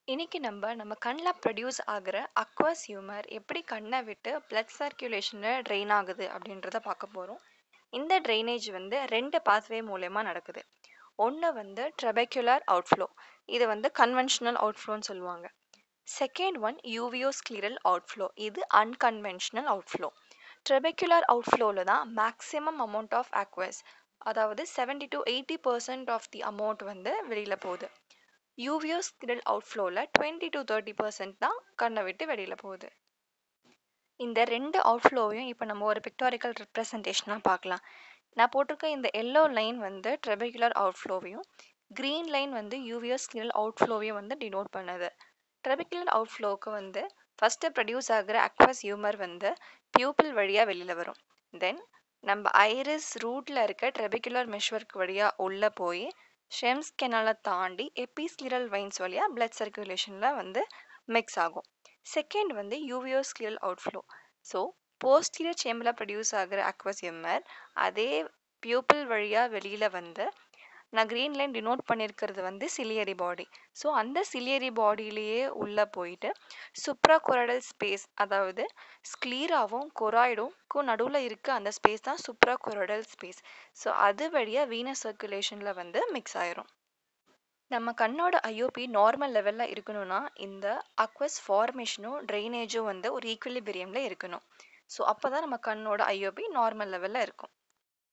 இன்னைக்கு நம்ம நம்ம கண்ணில் ப்ரொடியூஸ் ஆகிற அக்வஸ் ஹியூமர் எப்படி கண்ணை விட்டு பிளட் சர்க்குலேஷனில் ட்ரெயின் ஆகுது அப்படின்றத பார்க்க போகிறோம் இந்த ட்ரைனேஜ் வந்து ரெண்டு பாத்வே மூலயமா நடக்குது ஒன்று வந்து ட்ரெபெக்குலர் அவுட்ஃப்ளோ இது வந்து கன்வென்ஷனல் அவுட்ஃப்ளோன்னு சொல்லுவாங்க செகண்ட் ஒன் யூவியோஸ்க்ளிரல் அவுட்ஃப்ளோ இது அன்கன்வென்ஷனல் அவுட்ஃப்ளோ ட்ரெபெக்குலர் அவுட்ஃப்ளோவில் தான் மேக்ஸிமம் அமௌண்ட் ஆஃப் அக்வஸ் அதாவது seventy to eighty percent of the amount வந்து வெளியில் போகுது யூவியோஸ்கிரல் அவுட்ஃப்ளோவில் டுவெண்ட்டி டு தேர்ட்டி பர்சன்ட் தான் கண்ணை விட்டு வெளியில் போகுது இந்த ரெண்டு அவுட்ஃப்ளோவையும் இப்போ நம்ம ஒரு பிக்டாரிக்கல் ரெப்ரசன்டேஷனாக பார்க்கலாம் நான் போட்டிருக்க இந்த எல்லோ லைன் வந்து ட்ரெபெகுலர் அவுட்ஃப்ளோவையும் க்ரீன் லைன் வந்து யூவியோஸ்கிரல் அவுட்ஃப்ளோவையும் வந்து டினோட் பண்ணுது ட்ரெபெகுலர் அவுட்ஃப்ளோவுக்கு வந்து ஃபஸ்ட்டு ப்ரொடியூஸ் ஆகிற அக்வஸ் ஹியூமர் வந்து பியூப்பிள் வழியாக வெளியில் வரும் தென் நம்ம ஐரிஸ் ரூட்டில் இருக்க ட்ரெபெகுலர் மெஷ்வர்க் வழியாக உள்ளே போய் ஷெம்ஸ் கெனாலை தாண்டி எபிஸ்கிரல் வைன்ஸ் வழியாக பிளட் சர்க்குலேஷனில் வந்து மிக்ஸ் ஆகும் செகண்ட் வந்து யூவியோஸ்கிரல் அவுட்ஃப்ளோ ஸோ போஸ்டீரியர் சேம்பில் ப்ரொடியூஸ் ஆகிற அக்வஸ் எம்மர் அதே பியூப்பிள் வழியாக வெளியில் வந்து நான் க்ரீன் லைன் டினோட் பண்ணியிருக்கிறது வந்து சிலியரி பாடி ஸோ அந்த சிலியரி பாடியிலேயே உள்ளே போயிட்டு சுப்ரா கொரடல் ஸ்பேஸ் அதாவது ஸ்க்ளீராவும் கொராய்டும் நடுவில் இருக்க அந்த ஸ்பேஸ் தான் சுப்ரா கொரடல் ஸ்பேஸ் ஸோ அது வழியாக வீனஸ் சர்க்குலேஷனில் வந்து மிக்ஸ் ஆயிரும் நம்ம கண்ணோட ஐஓபி நார்மல் லெவலில் இருக்கணும்னா இந்த அக்வஸ் ஃபார்மேஷனும் ட்ரைனேஜும் வந்து ஒரு ஈக்குவலிபிரியமில் இருக்கணும் ஸோ அப்போ தான் நம்ம கண்ணோட ஐஓபி நார்மல் லெவலில் இருக்கும்